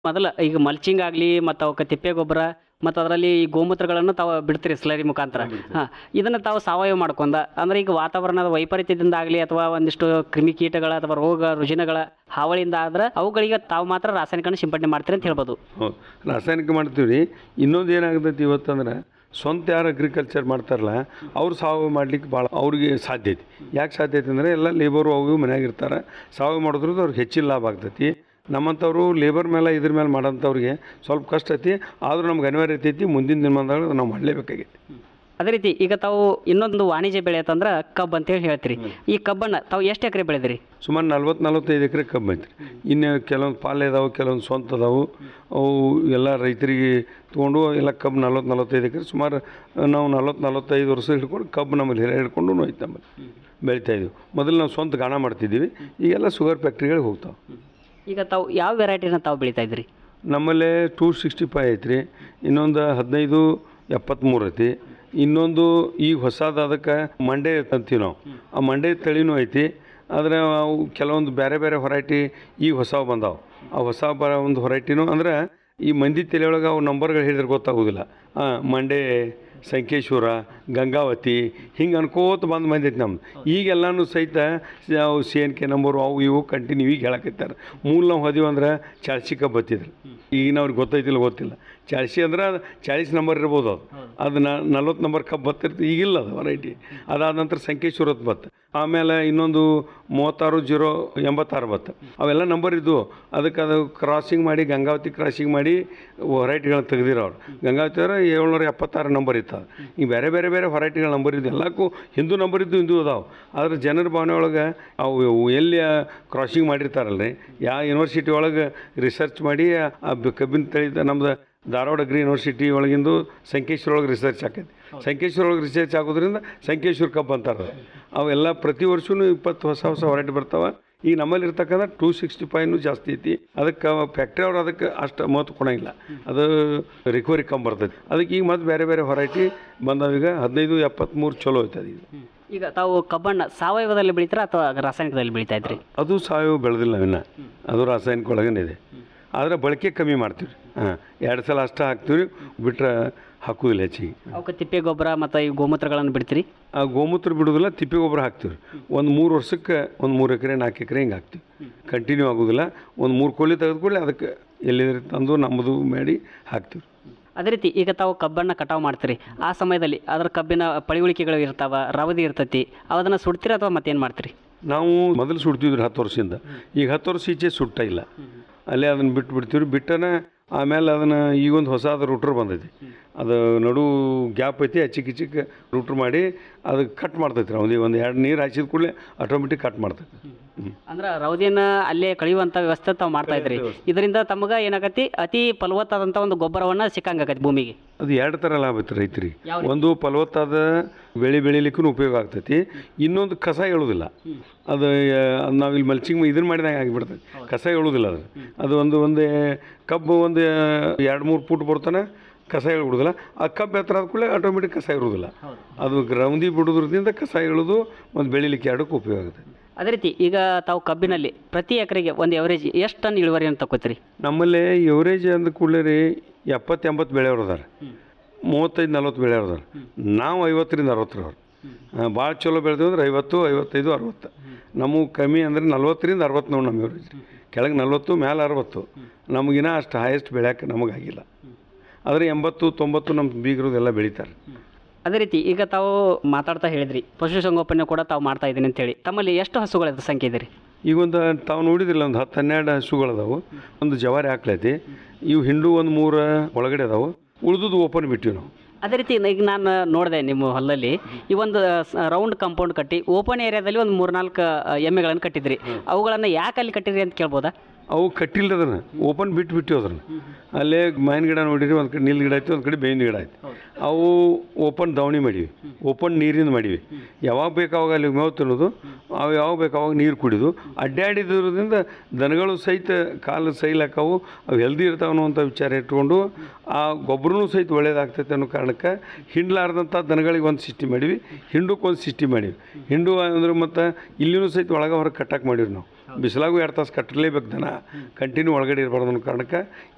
ಮೊದಲ ಈಗ ಮಲ್ಚಿಂಗ್ ಆಗಲಿ ಮತ್ತು ಅವಕ್ಕೆ ತಿಪ್ಪೆ ಗೊಬ್ಬರ ಮತ್ತು ಅದರಲ್ಲಿ ಈ ಗೋಮೂತ್ರಗಳನ್ನು ತಾವು ಬಿಡ್ತೀರಿ ಸ್ಲರಿ ಮುಖಾಂತರ ಹಾಂ ಇದನ್ನು ತಾವು ಸಾವಯವ ಮಾಡ್ಕೊಂಡ ಅಂದ್ರೆ ಈಗ ವಾತಾವರಣದ ವೈಪರೀತ್ಯದಿಂದ ಆಗಲಿ ಅಥವಾ ಒಂದಿಷ್ಟು ಕ್ರಿಮಿಕೀಟಗಳ ಅಥವಾ ರೋಗ ರುಜಿನಗಳ ಹಾವಳಿಯಿಂದ ಆದ್ರೆ ಅವುಗಳಿಗೆ ತಾವು ಮಾತ್ರ ರಾಸಾಯನಿಕನ ಸಿಂಪಡಣೆ ಮಾಡ್ತೀರಿ ಅಂತ ಹೇಳ್ಬೋದು ಹೌದು ರಾಸಾಯನಿಕ ಮಾಡ್ತೀವಿ ರೀ ಇನ್ನೊಂದು ಏನಾಗ್ತೈತಿ ಇವತ್ತಂದ್ರೆ ಸ್ವಂತ ಯಾರು ಅಗ್ರಿಕಲ್ಚರ್ ಮಾಡ್ತಾರಲ್ಲ ಅವ್ರು ಸಾವಯವ ಮಾಡ್ಲಿಕ್ಕೆ ಭಾಳ ಅವ್ರಿಗೆ ಸಾಧ್ಯ ಐತಿ ಯಾಕೆ ಸಾಧ್ಯ ಐತಿ ಅಂದರೆ ಎಲ್ಲ ಲೇಬರು ಅವು ಇವು ಮನ್ಯಾಗ ಇರ್ತಾರೆ ಸಾವಯವ ಮಾಡೋದ್ರಿಂದ ಅವ್ರಿಗೆ ಹೆಚ್ಚಿನ ಲಾಭ ಆಗ್ತೈತಿ ನಮ್ಮಂಥವ್ರು ಲೇಬರ್ ಮೇಲೆ ಇದ್ರ ಮೇಲೆ ಮಾಡೋಂಥವ್ರಿಗೆ ಸ್ವಲ್ಪ ಕಷ್ಟ ಐತಿ ಆದರೂ ನಮ್ಗೆ ಅನಿವಾರ್ಯ ಐತಿ ಮುಂದಿನ ದಿನಮಾನದಾಗ ನಾವು ಮಾಡಲೇಬೇಕಾಗೈತಿ ಅದೇ ರೀತಿ ಈಗ ತಾವು ಇನ್ನೊಂದು ವಾಣಿಜ್ಯ ಬೆಳೆ ಅಂತಂದ್ರೆ ಕಬ್ಬು ಅಂತೇಳಿ ಹೇಳ್ತೀರಿ ಈ ಕಬ್ಬನ್ನು ತಾವು ಎಷ್ಟು ಎಕರೆ ಬೆಳೆದಿರಿ ಸುಮಾರು ನಲ್ವತ್ತು ನಲ್ವತ್ತೈದು ಎಕರೆ ಕಬ್ಬು ಐತ್ರಿ ಇನ್ನು ಕೆಲವೊಂದು ಪಾಲೆ ಇದಾವೆ ಕೆಲವೊಂದು ಸ್ವಂತ ಅದಾವು ಅವು ಎಲ್ಲ ರೈತರಿಗೆ ತೊಗೊಂಡು ಎಲ್ಲ ಕಬ್ಬು ನಲ್ವತ್ತು ನಲ್ವತ್ತೈದು ಎಕರೆ ಸುಮಾರು ನಾವು ನಲ್ವತ್ತು ನಲ್ವತ್ತೈದು ವರ್ಷ ಹಿಡ್ಕೊಂಡು ಕಬ್ಬು ನಮ್ಮಲ್ಲಿ ಹಿರ ಹಿಡ್ಕೊಂಡು ಐತೆ ನಮ್ಮಲ್ಲಿ ಬೆಳಿತಾ ಇದ್ದೀವಿ ಮೊದಲು ನಾವು ಸ್ವಂತ ಗಾಣ ಮಾಡ್ತಿದ್ದೀವಿ ಈಗೆಲ್ಲ ಶುಗರ್ ಫ್ಯಾಕ್ಟ್ರಿಗಳಿಗೆ ಹೋಗ್ತಾವೆ ಈಗ ತಾವು ಯಾವ ವೆರೈಟಿನ ತಾವು ಬೆಳೀತಾ ಇದ್ರಿ ನಮ್ಮಲ್ಲೇ ಟೂ ಸಿಕ್ಸ್ಟಿ ಫೈ ಐತ್ರಿ ಇನ್ನೊಂದು ಹದಿನೈದು ಎಪ್ಪತ್ತ್ಮೂರು ಐತಿ ಇನ್ನೊಂದು ಈಗ ಹೊಸದು ಅದಕ್ಕೆ ಮಂಡೆ ಅಂತೀವಿ ನಾವು ಆ ಮಂಡೆ ತಳಿನೂ ಐತಿ ಆದರೆ ಅವು ಕೆಲವೊಂದು ಬೇರೆ ಬೇರೆ ಹೊರೈಟಿ ಈಗ ಹೊಸವು ಬಂದಾವೆ ಆ ಹೊಸ ಬರೋ ಒಂದು ಹೊರೈಟಿನೂ ಅಂದ್ರೆ ಈ ಮಂದಿ ತಲೆಯೊಳಗೆ ಅವು ನಂಬರ್ಗಳು ಹೇಳಿದ್ರೆ ಗೊತ್ತಾಗೋದಿಲ್ಲ ಹಾಂ ಮಂಡೆ ಸಂಕೇಶ್ವರ ಗಂಗಾವತಿ ಹಿಂಗೆ ಅನ್ಕೋತ ಬಂದು ಬಂದೈತಿ ನಮ್ದು ಈಗೆಲ್ಲಾನು ಸಹಿತ ಅವು ಸಿ ಎನ್ ಕೆ ನಂಬರು ಅವು ಇವು ಕಂಟಿನ್ಯೂ ಈಗ ಹೇಳಕತ್ತಾರೆ ಮೂಲ ನಾವು ಹೋದಿವಿ ಅಂದ್ರೆ ಚಾಳ್ಸಿ ಕಬ್ಬು ಬತ್ತಿದ್ರು ಈಗಿನ ಅವ್ರಿಗೆ ಗೊತ್ತೈತಿಲ್ಲ ಗೊತ್ತಿಲ್ಲ ಚಾಳ್ಸಿ ಅಂದ್ರೆ ಅದು ಚಾಳಿಸ್ ನಂಬರ್ ಇರ್ಬೋದು ಅದು ಅದು ನಲ್ವತ್ತು ನಂಬರ್ ಕಬ್ಬು ಬತ್ತಿರ್ತದೆ ಈಗಿಲ್ಲ ಅದು ವೆರೈಟಿ ಅದಾದ ನಂತರ ಸಂಕೇಶ್ವರದ್ದು ಬತ್ತು ಆಮೇಲೆ ಇನ್ನೊಂದು ಮೂವತ್ತಾರು ಜೀರೋ ಎಂಬತ್ತಾರು ಬತ್ತು ಅವೆಲ್ಲ ನಂಬರ್ ಇದ್ವು ಅದಕ್ಕೆ ಅದು ಕ್ರಾಸಿಂಗ್ ಮಾಡಿ ಗಂಗಾವತಿ ಕ್ರಾಸಿಂಗ್ ಮಾಡಿ ಹೊರೈಟಿಗಳನ್ನ ತೆಗ್ದಿರೋ ಅವ್ರು ಗಂಗಾವತಿ ಅವ್ರ ಏಳ್ನೂರ ಎಪ್ಪತ್ತಾರು ನಂಬರ್ ಇತ್ತು ಅದು ಈಗ ಬೇರೆ ಬೇರೆ ಬೇರೆ ಹೊರೈಟಿಗಳ ನಂಬರ್ ಇದ್ದು ಎಲ್ಲಕ್ಕೂ ಹಿಂದೂ ನಂಬರ್ ಇದ್ದು ಹಿಂದೂ ಅದಾವೆ ಆದ್ರೆ ಜನರ ಭಾವನೆ ಒಳಗೆ ಅವು ಇವು ಎಲ್ಲಿ ಕ್ರಾಸಿಂಗ್ ಮಾಡಿರ್ತಾರಲ್ರಿ ಯಾವ ಯೂನಿವರ್ಸಿಟಿ ಒಳಗೆ ರಿಸರ್ಚ್ ಮಾಡಿ ಆ ಬ- ಕಬ್ಬಿನ ತಳಿದ ನಮ್ದು ಧಾರವಾಡ ಅಗ್ರಿ ಯೂನಿವರ್ಸಿಟಿ ಒಳಗಿಂದು ಸಂಕೇಶ್ವರ ಒಳಗೆ ರಿಸರ್ಚ್ ಆಕೈತಿ ಸಂಕೇಶ್ವರ ಒಳಗೆ ರಿಸರ್ಚ್ ಆಗೋದ್ರಿಂದ ಸಂಕೇಶ್ವರ ಕಬ್ಬು ಅಂತಾರೆ ಅದು. ಅವೆಲ್ಲ ಪ್ರತಿ ವರ್ಷವೂ ಇಪ್ಪತ್ತು ಹೊಸ ಹೊಸ ಹೊರೈಟಿ ಬರ್ತಾವೆ ಈಗ ನಮ್ಮಲ್ಲಿ ಇರ್ತಕ್ಕಂಥ ಟೂ ಸಿಕ್ಸ್ಟಿ ಫೈವ್ನು ಜಾಸ್ತಿ ಐತಿ ಅದಕ್ಕೆ ಫ್ಯಾಕ್ಟ್ರಿ ಅವ್ರು ಅದಕ್ಕೆ ಅಷ್ಟು ಮಹತ್ವ ಕೊಡಂಗಿಲ್ಲ ಅದು ರಿಕವರಿ ಕಮ್ಮಿ ಬರ್ತೈತಿ ಅದಕ್ಕೆ ಈಗ ಮತ್ತೆ ಬೇರೆ ಬೇರೆ ಹೊರೈಟಿ ಬಂದಾವೀಗ ಹದಿನೈದು ಎಪ್ಪತ್ತ್ಮೂರು ಚಲೋ ಐತೆ ಅದು ಈಗ ಈಗ ತಾವು ಕಬ್ಬನ್ನು ಸಾವಯವದಲ್ಲಿ ಬೆಳಿತೀರಾ ಅಥವಾ ರಾಸಾಯನಿಕದಲ್ಲಿ ಬೆಳಿತಾ ಇದ್ರಿ ಅದು ಸಾವಯವ ಬೆಳೆದಿಲ್ಲ ನಾವಿನ್ನ ಅದು ರಾಸಾಯನಿಕ ಒಳಗನೆ ಇದೆ ಆದರೆ ಬಳಕೆ ಕಮ್ಮಿ ಮಾಡ್ತೀವಿ ಹಾಂ ಎರಡು ಸಲ ಅಷ್ಟೇ ಹಾಕ್ತೀವಿ ಬಿಟ್ರೆ ಹಾಕೋದಿಲ್ಲ ಹೆಚ್ಚಿಗೆ ಅವಕ್ಕೆ ತಿಪ್ಪೆ ಗೊಬ್ಬರ ಮತ್ತು ಈ ಗೋಮೂತ್ರಗಳನ್ನು ಬಿಡ್ತೀರಿ ಆ ಗೋಮೂತ್ರ ಬಿಡೋದಿಲ್ಲ ತಿಪ್ಪೆ ಗೊಬ್ಬರ ಹಾಕ್ತೀವಿ ಒಂದು ಮೂರು ವರ್ಷಕ್ಕೆ ಒಂದು ಮೂರು ಎಕರೆ ನಾಲ್ಕು ಎಕರೆ ಹಿಂಗೆ ಹಾಕ್ತೀವಿ ಕಂಟಿನ್ಯೂ ಆಗೋದಿಲ್ಲ ಒಂದು ಮೂರು ಕೋಳಿ ತೆಗೆದುಕೊಳ್ಳಿ ಅದಕ್ಕೆ ಎಲ್ಲಿದ್ರೆ ತಂದು ನಮ್ಮದು ಮಾಡಿ ಹಾಕ್ತೀವಿ ಅದೇ ರೀತಿ ಈಗ ತಾವು ಕಬ್ಬನ್ನು ಕಟಾವು ಮಾಡ್ತೀರಿ ಆ ಸಮಯದಲ್ಲಿ ಅದರ ಕಬ್ಬಿನ ಪಳಿಯುಳಿಕೆಗಳು ಇರ್ತಾವ ರವದಿ ಇರ್ತೈತಿ ಅದನ್ನು ಸುಡ್ತೀರಾ ಅಥವಾ ಮತ್ತೇನು ಮಾಡ್ತೀರಿ ನಾವು ಮೊದಲು ಸುಡ್ತಿದ್ವಿ ಹತ್ತು ವರ್ಷದಿಂದ ಈಗ ಹತ್ತು ವರ್ಷ ಈಚೆ ಸುಟ್ಟ ಇಲ್ಲ ಅಲ್ಲೇ ಅದನ್ನು ಬಿಟ್ಟು ಬಿಡ್ತೀವಿ ಬಿಟ್ಟನ ಆಮೇಲೆ ಅದನ್ನು ಈಗೊಂದು ಹೊಸಾದ ರೂಟ್ರ್ ಬಂದೈತಿ ಅದು ನಡು ಗ್ಯಾಪ್ ಐತಿ ಚಿಕ್ಕ ಚಿಕ್ಕ ರೂಟ್ರ್ ಮಾಡಿ ಅದು ಕಟ್ ಮಾಡ್ತೈತಿ ನಾವು ಒಂದು ಎರಡು ನೀರು ಹಾಸಿದ ಕೂಡಲೇ ಆಟೋಮೆಟಿಕ್ ಕಟ್ ಮಾಡ್ತೈತಿ ಹ್ಞೂ ಅಂದ್ರೆ ರವದಿಯನ್ನು ಅಲ್ಲೇ ಕಳೆಯುವಂಥ ವ್ಯವಸ್ಥೆ ತಾವು ಮಾಡ್ತಾ ಇದ್ರಿ ಇದರಿಂದ ತಮಗೆ ಏನಾಗತಿ ಅತಿ ಫಲವತ್ತಾದಂಥ ಒಂದು ಗೊಬ್ಬರವನ್ನು ಸಿಕ್ಕಂಗಾಗತಿ ಭೂಮಿಗೆ ಅದು ಎರಡು ಥರ ಲಾಭ ಐತಿ ರೈತರಿಗೆ ಯಾವ ಒಂದು ಫಲವತ್ತಾದ ಬೆಳೆ ಬೆಳಿಲಿಕ್ಕೂ ಉಪಯೋಗ ಆಗ್ತೈತಿ ಇನ್ನೊಂದು ಕಸ ಹೇಳೋದಿಲ್ಲ ಅದು ನಾವಿಲ್ಲಿ ಮಲ್ಚಿಂಗ್ ಇದನ್ನ ಮಾಡಿದಾಗ ಆಗಿಬಿಡ್ತೈತಿ ಕಸ ಹೇಳೋದಿಲ್ಲ ಅದು ಅದು ಒಂದು ಒಂದು ಕಬ್ಬು ಒಂದು ಎರಡು ಮೂರು ಫುಟ್ ಬರ್ತಾನೆ ಕಸ ಹೇಳ್ಬಿಡೋದಿಲ್ಲ ಆ ಕಬ್ಬು ಎತ್ತರ ಆದ ಕೂಡಲೇ ಆಟೋಮೆಟಿಕ್ ಕಸ ಇರೋದಿಲ್ಲ ಅದು ರೌಂದಿ ಬಿಡೋದ್ರಿಂದ ಕಸ ಹೇಳೋದು ಮತ್ತು ಬೆಳಿಲಿಕ್ಕೆ ಎರಡಕ್ಕೂ ಉಪಯೋಗ ಆಗುತ್ತೆ ಅದೇ ರೀತಿ ಈಗ ತಾವು ಕಬ್ಬಿನಲ್ಲಿ ಪ್ರತಿ ಎಕರೆಗೆ ಒಂದು ಎವರೇಜ್ ಎಷ್ಟು ಟನ್ ಇಳುವರಿಯನ್ನು ತಗೋತೀರಿ ನಮ್ಮಲ್ಲಿ ಎವರೇಜ್ ಅಂದ ಕೂಡಲೇ ರೀ ಎಪ್ಪತ್ತು ಎಂಬತ್ತು ಬೆಳೆಯವ್ರು ಅದಾರ ಮೂವತ್ತೈದು ನಲ್ವತ್ತು ಬೆಳೆಯವ್ರು ಅದಾರ ನಾವು ಐವತ್ತರಿಂದ ಅರವತ್ತರವ್ರು ಭಾಳ ಚಲೋ ಬೆಳೆದೇವು ಅಂದ್ರೆ ಐವತ್ತು ಐವತ್ತೈದು ಅರವತ್ತು ನಮಗೆ ಕಮ್ಮಿ ಅಂದ್ರೆ ನಲ್ವತ್ತರಿಂದ ಅರವತ್ತು ನಾವು ನಮ್ಮ ಎವರೇಜ್ ಕೆಳಗೆ ನಲ್ವತ್ತು ಮೇಲೆ ಅರವತ್ತು ನಮಗಿನ ಅಷ್ಟು ಹೈಯೆಸ್ಟ್ ಬೆಳೆಯೋಕೆ ನಮಗಾಗಿಲ್ಲ ಆದರೆ ಎಂಬತ್ತು ತೊಂಬತ್ತು ನಮ್ಮ ಬೀಗರದೆಲ್ಲ ಬೆಳೀತಾರೆ ಅದೇ ರೀತಿ ಈಗ ತಾವು ಮಾತಾಡ್ತಾ ಹೇಳಿದ್ರಿ ಪಶುಸಂಗೋಪನೆ ಕೂಡ ತಾವು ಮಾಡ್ತಾ ಇದ್ದೀನಿ ಅಂತೇಳಿ ತಮ್ಮಲ್ಲಿ ಎಷ್ಟು ಹಸುಗಳ ಸಂಖ್ಯೆ ಇದೆ ರೀ ಈಗ ಒಂದು ತಾವು ನೋಡಿದ್ರಲ್ಲ ಒಂದು ಹತ್ತು ಹನ್ನೆರಡು ಹಸುಗಳದಾವು ಒಂದು ಜವಾರಿ ಹಾಕ್ಲೈತಿ ಇವು ಹಿಂಡು ಒಂದು ಮೂರು ಒಳಗಡೆ ಅದಾವು ಉಳಿದುದು ಓಪನ್ ಬಿಟ್ಟಿವಿ ನಾವು ಅದೇ ರೀತಿ ಈಗ ನಾನು ನೋಡಿದೆ ನಿಮ್ಮ ಹೊಲದಲ್ಲಿ ಈ ಒಂದು ರೌಂಡ್ ಕಾಂಪೌಂಡ್ ಕಟ್ಟಿ ಓಪನ್ ಏರಿಯಾದಲ್ಲಿ ಒಂದು ಮೂರ್ನಾಲ್ಕು ಎಮ್ಮೆಗಳನ್ನು ಕಟ್ಟಿದ್ರಿ ಅವುಗಳನ್ನು ಯಾಕೆ ಅಲ್ಲಿ ಕಟ್ಟಿದ್ರಿ ಅಂತ ಕೇಳ್ಬೋದಾ ಅವು ಕಟ್ಟಿಲ್ಲ ಅದನ್ನು ಓಪನ್ ಬಿಟ್ಟು ಬಿಟ್ಟು ಅದನ್ನು ಅಲ್ಲೇ ಮಾವಿನ ಗಿಡ ನೋಡಿರಿ ಒಂದು ಕಡೆ ನೀಲ್ ಗಿಡ ಐತಿ ಒಂದು ಕಡೆ ಬೇವಿನ ಗಿಡ ಐತಿ ಅವು ಓಪನ್ ದವಣಿ ಮಾಡೀವಿ ಓಪನ್ ನೀರಿಂದ ಮಾಡೀವಿ ಯಾವಾಗ ಬೇಕಾವಾಗ ಅಲ್ಲಿ ಮೇವು ತಿನ್ನೋದು ಅವು ಯಾವಾಗ ಬೇಕಾವಾಗ ನೀರು ಕುಡಿದು ಅಡ್ಡಾಡಿದ್ರಿಂದ ದನಗಳು ಸಹಿತ ಕಾಲು ಸೈಲಾಕವು ಅವು ಹೆಲ್ದಿ ಇರ್ತಾವ ಅನ್ನುವಂಥ ವಿಚಾರ ಇಟ್ಕೊಂಡು ಆ ಗೊಬ್ಬರನೂ ಸಹಿತ ಒಳ್ಳೇದಾಗ್ತೈತೆ ಅನ್ನೋ ಕಾರಣಕ್ಕೆ ಹಿಂಡ್ಲಾರ್ದಂಥ ದನಗಳಿಗೆ ಒಂದು ಸಿಸ್ಟಿ ಮಾಡೀವಿ ಹಿಂಡಕ್ಕೆ ಒಂದು ಸಿಸ್ಟಿ ಮಾಡೀವಿ ಹಿಂಡು ಅಂದ್ರೆ ಮತ್ತು ಇಲ್ಲಿನೂ ಸಹಿತ ಒಳಗೆ ಹೊರಗೆ ಕಟ್ಟಕ್ಕೆ ಮಾಡೀವಿ ನಾವು ಬಿಸಿಲಾಗೂ ಎರಡು ತಾಸು ಕಟ್ಟಲೇಬೇಕು ದನ ಕಂಟಿನ್ಯೂ ಒಳಗಡೆ ಇರಬಾರ್ದು ಅನ್ನೋ ಕಾರಣಕ್ಕೆ